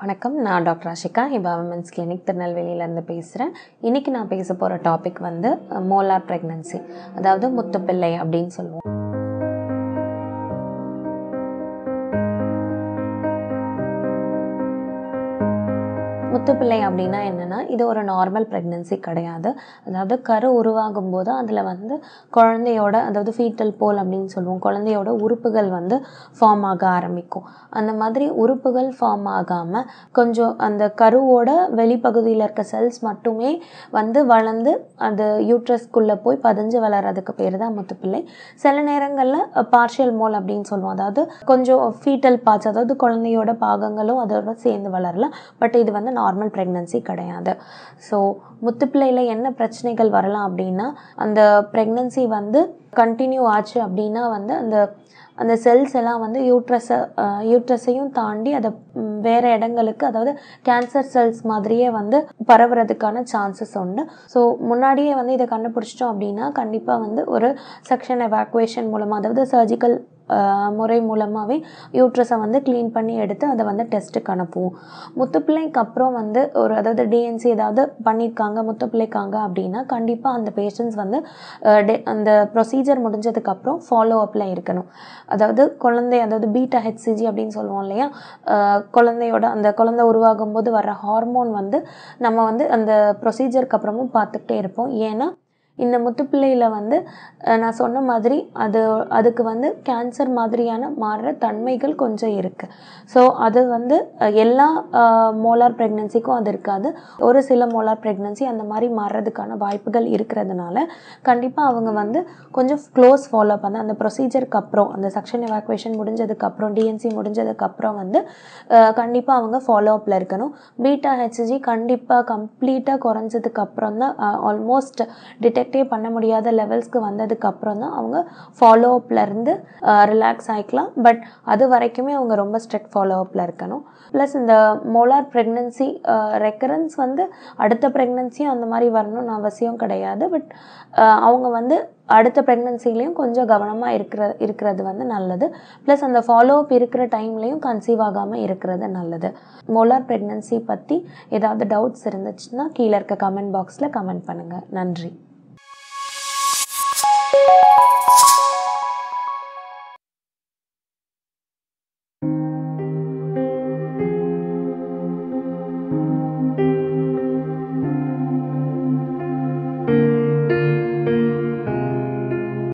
வணக்கம் நான் doctor Ashika Hiba women's clinic திருநெல்வேலியிலேருந்து பேசுகிறேன் இன்றைக்கி நான் பேச போகிற டாபிக் வந்து மோலார் ப்ரெக்னன்சி அதாவது முத்துப்பிள்ளை அப்படின்னு சொல்லுவோம் முத்துப்பிள்ளை அப்படின்னா என்னென்னா இது ஒரு நார்மல் ப்ரெக்னென்சி கிடையாது அதாவது கரு உருவாகும் போது அதில் வந்து குழந்தையோட அதாவது ஃபீட்டல் போல் அப்படின்னு சொல்லுவோம் குழந்தையோட உறுப்புகள் வந்து ஃபார்ம் ஆக ஆரம்பிக்கும் அந்த மாதிரி உறுப்புகள் ஃபார்ம் ஆகாமல் கொஞ்சம் அந்த கருவோட வெளிப்பகுதியில் இருக்க செல்ஸ் மட்டுமே வந்து வளர்ந்து அது யூட்ரஸ்க்குள்ளே போய் பதிஞ்சு வளர்கிறதுக்கு பேர் தான் முத்துப்பிள்ளை சில நேரங்களில் பார்ஷியல் மோல் அப்படின்னு சொல்லுவோம் அதாவது கொஞ்சம் ஃபீட்டல் பார்ட்ஸ் அதாவது குழந்தையோட பாகங்களும் அதோட சேர்ந்து வளரலாம் பட் இது வந்து நார்மல் ப்ரெக்னன்சி கிடையாது ஸோ முத்துப்பிள்ளையில் என்ன பிரச்சனைகள் வரலாம் அப்படின்னா அந்த ப்ரெக்னன்சி வந்து கண்டினியூ ஆச்சு அப்படின்னா வந்து அந்த அந்த செல்ஸ் எல்லாம் வந்து யூட்ரஸை யூட்ரஸையும் தாண்டி அதை வேறு இடங்களுக்கு அதாவது கேன்சர் செல்ஸ் மாதிரியே வந்து பரவுறதுக்கான சான்சஸ் உண்டு ஸோ முன்னாடியே வந்து இதை கண்டுபிடிச்சிட்டோம் அப்படின்னா கண்டிப்பாக வந்து ஒரு செக்ஷன் எவாக்குவேஷன் மூலமாக அதாவது சர்ஜிக்கல் முறை மூலமாகவே யூட்ரஸை வந்து க்ளீன் பண்ணி எடுத்து அதை வந்து டெஸ்ட்டுக்கு அனுப்புவோம் முத்துப்பிள்ளைக்கு அப்புறம் வந்து ஒரு அதாவது டிஎன்சி ஏதாவது பண்ணியிருக்காங்க முத்துப்பிள்ளைக்காங்க அப்படின்னா கண்டிப்பாக அந்த பேஷண்ட்ஸ் வந்து அந்த ப்ரொசீஜர் முடிஞ்சதுக்கப்புறம் ஃபாலோ அப்பில் இருக்கணும் அதாவது குழந்தை அதாவது பீட்டா ஹெச்சிஜி அப்படின்னு சொல்லுவோம் இல்லையா குழந்தையோட அந்த குழந்தை உருவாகும் போது வர்ற ஹார்மோன் வந்து நம்ம வந்து அந்த ப்ரொசீஜருக்கு அப்புறமும் பார்த்துக்கிட்டே இருப்போம் ஏன்னா இந்த முத்துப்பிள்ளையில் வந்து நான் சொன்ன மாதிரி அது அதுக்கு வந்து கேன்சர் மாதிரியான மாறுற தன்மைகள் கொஞ்சம் இருக்குது ஸோ அது வந்து எல்லா மோலார் ப்ரெக்னென்சிக்கும் அது இருக்காது ஒரு சில மோலார் ப்ரெக்னென்சி அந்த மாதிரி மாறுறதுக்கான வாய்ப்புகள் இருக்கிறதுனால கண்டிப்பாக அவங்க வந்து கொஞ்சம் க்ளோஸ் ஃபாலோ பண்ண அந்த ப்ரொசீஜருக்கு அப்புறம் அந்த செக்ஷன் எவாக்குவேஷன் முடிஞ்சதுக்கப்புறம் டிஎன்சி முடிஞ்சதுக்கப்புறம் வந்து கண்டிப்பாக அவங்க ஃபாலோ அப்பில் இருக்கணும் பீட்டா ஹெச்ஜி கண்டிப்பாக கம்ப்ளீட்டாக குறைஞ்சதுக்கப்புறம் தான் ஆல்மோஸ்ட் டிடெக்ட் டிடெக்டே பண்ண முடியாத லெவல்ஸ்க்கு வந்ததுக்கு அப்புறம் தான் அவங்க ஃபாலோ அப்லேருந்து ரிலாக்ஸ் ஆகிக்கலாம் பட் அது வரைக்குமே அவங்க ரொம்ப ஸ்ட்ரிக்ட் ஃபாலோ அப்பில் இருக்கணும் ப்ளஸ் இந்த மோலார் ப்ரெக்னென்சி ரெக்கரன்ஸ் வந்து அடுத்த ப்ரெக்னென்சியும் அந்த மாதிரி வரணும்னு அவசியம் கிடையாது பட் அவங்க வந்து அடுத்த ப்ரெக்னென்சிலையும் கொஞ்சம் கவனமாக இருக்கிற இருக்கிறது வந்து நல்லது ப்ளஸ் அந்த ஃபாலோ அப் இருக்கிற டைம்லையும் கன்சீவ் ஆகாமல் இருக்கிறது நல்லது மோலார் ப்ரெக்னென்சி பற்றி ஏதாவது டவுட்ஸ் இருந்துச்சுன்னா கீழே இருக்க கமெண்ட் பாக்ஸில் கமெண்ட் பண்ணுங்கள் நன்றி